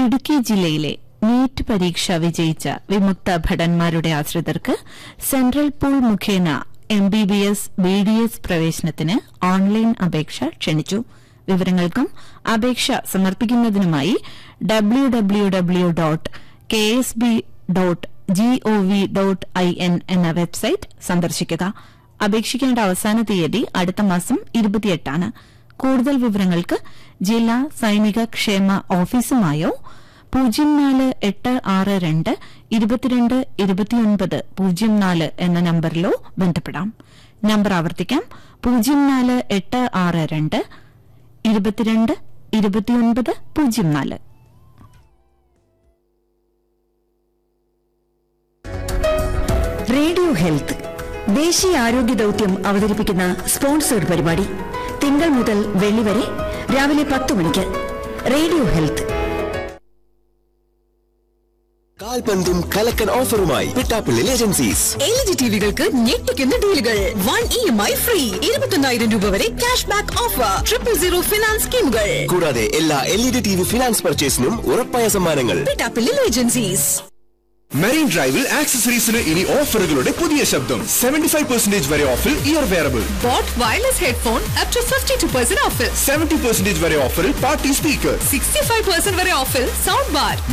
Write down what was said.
ഇടുക്കി ജില്ലയിലെ നീറ്റ് പരീക്ഷ വിജയിച്ച വിമുക്ത ഭടന്മാരുടെ ആശ്രിതർക്ക് സെൻട്രൽ പൂൾ മുഖേന M B B S B D S പ്രവേശനത്തിന് ഓൺലൈൻ അപേക്ഷ ക്ഷണിച്ചു വിവരങ്ങൾക്കും അപേക്ഷ സമർപ്പിക്കുന്നതിനുമായി W W W dot K S B dot G O V dot I N എന്ന വെബ്സൈറ്റ് സന്ദർശിക്കുക അപേക്ഷിക്കേണ്ട അവസാന തീയതി അടുത്ത മാസം ഇരുപത്തിയെട്ടാണ് കൂടുതൽ വിവരങ്ങൾക്ക് ജില്ലാ സൈനിക ക്ഷേമ ഓഫീസുമായോ പൂജ്യം നാല് എട്ട് ആറ് രണ്ട് ഇരുപത്തിരണ്ട് ഇരുപത്തിയൊൻപത് പൂജ്യം നാല് എന്ന നമ്പറിലോ ബന്ധപ്പെടാം നമ്പർ ആവർത്തിക്കാം പൂജ്യം നാല് എട്ട് ആറ് രണ്ട് ഇരുപത്തിരണ്ട് ഇരുപത്തിയൊൻപത് പൂജ്യം നാല് റേഡിയോ ഹെൽത്ത് ദേശീയ ആരോഗ്യ ദൗത്യം അവതരിപ്പിക്കുന്ന സ്പോൺസേഡ് പരിപാടി തിങ്കൾ മുതൽ വെള്ളി വരെ രാവിലെ പത്ത് മണിക്ക് റേഡിയോ ഹെൽത്ത് കാൽപന്തും കലക്കൻ ഓഫറുമായി പിട്ടാപ്പിള്ളിൽ ഏജൻസീസ് എൽ ജി ടിവികൾക്ക് ഞെട്ടിക്കുന്ന ഡീലുകൾ one E M I free ഇരുപത്തൊന്നായിരം രൂപ വരെ cash back offer triple zero finance സ്കീമുകൾ കൂടാതെ എല്ലാ L E D T V finance പർച്ചേസിനും ഉറപ്പായ സമ്മാനങ്ങൾ പിട്ടാപ്പിള്ളിൽ ഏജൻസീസ് മെറീൻ ഡ്രൈവിൽ ആക്സസറീസിന് ഇനി ഓഫറുകളുടെ പുതിയ ശബ്ദം സെവന്റി ഫൈവ് പെർസെന്റേജ് വരെ ഓഫിൽ ear wearable Boat wireless headphone up to fifty two percent offer seventy percentage വരെ ഓഫറിൽ party speaker sixty five percent വരെ ഓഫിൽ സൗണ്ട് ബാർ